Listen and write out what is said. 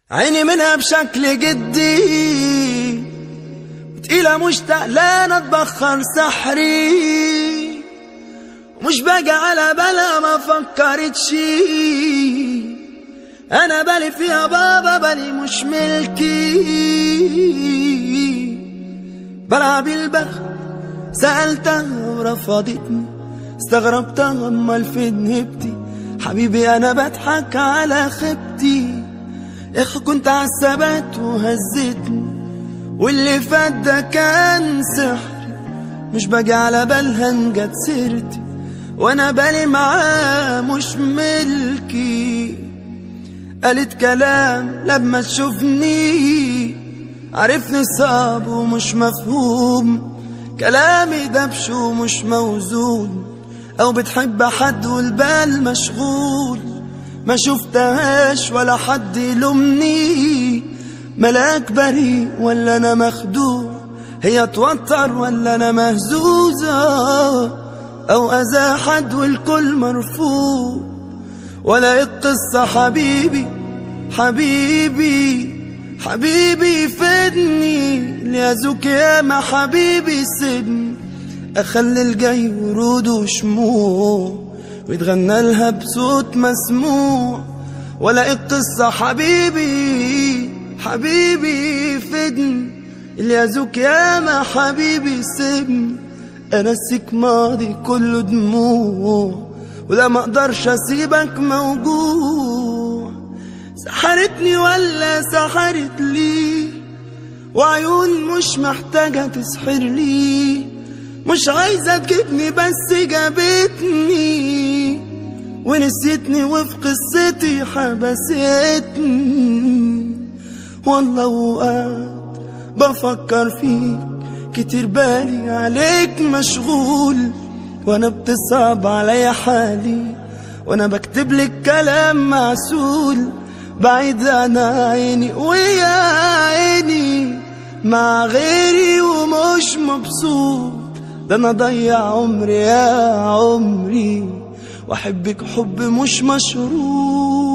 عيني منها بشكل جدي تقيلة مشتاق لا اتبخر سحري ومش باجي على بالها ما فكرتش انا بالي فيها بابا بالي مش ملكي بلعب البخت سألتها ورفضتني استغربتها امال فين هبتي حبيبي انا بضحك على خيبتي اخ كنت عالثبات وهزتني واللي فات ده كان سحر مش باجي على بالها انجت سيرتي وانا بالي معاه مش ملكي قالت كلام لما تشوفني عرفني صعب ومش مفهوم كلامي دبش ومش موزون او بتحب حد والبال مشغول ما شفتهاش ولا حد يلومني ملاك بريء ولا انا مخدوع هي توتر ولا انا مهزوزة او اذى حد والكل مرفوع ولا القصة حبيبي حبيبي حبيبي فدني ليازوك ياما حبيبي سيبني اخلي الجاي ورود وشموع ويتغنى لها بصوت مسموع ولا القصة حبيبي حبيبي فدني اليازوك ياما حبيبي سيبني انسيك ماضي كله دموع ولا ما اقدرش اسيبك موجوع سحرتني ولا سحرت لي وعيون مش محتاجة تسحر لي مش عايزة تجيبني بس جابتني ونسيتني وفي قصتي حبستني والله وقعت بفكر فيك كتير بالي عليك مشغول وانا بتصعب عليا حالي وانا بكتب لك كلام معسول بعيد انا عيني ويا عيني مع غيري ومش مبسوط ده انا ضيع عمري يا عمري واحبك حب مش مشروط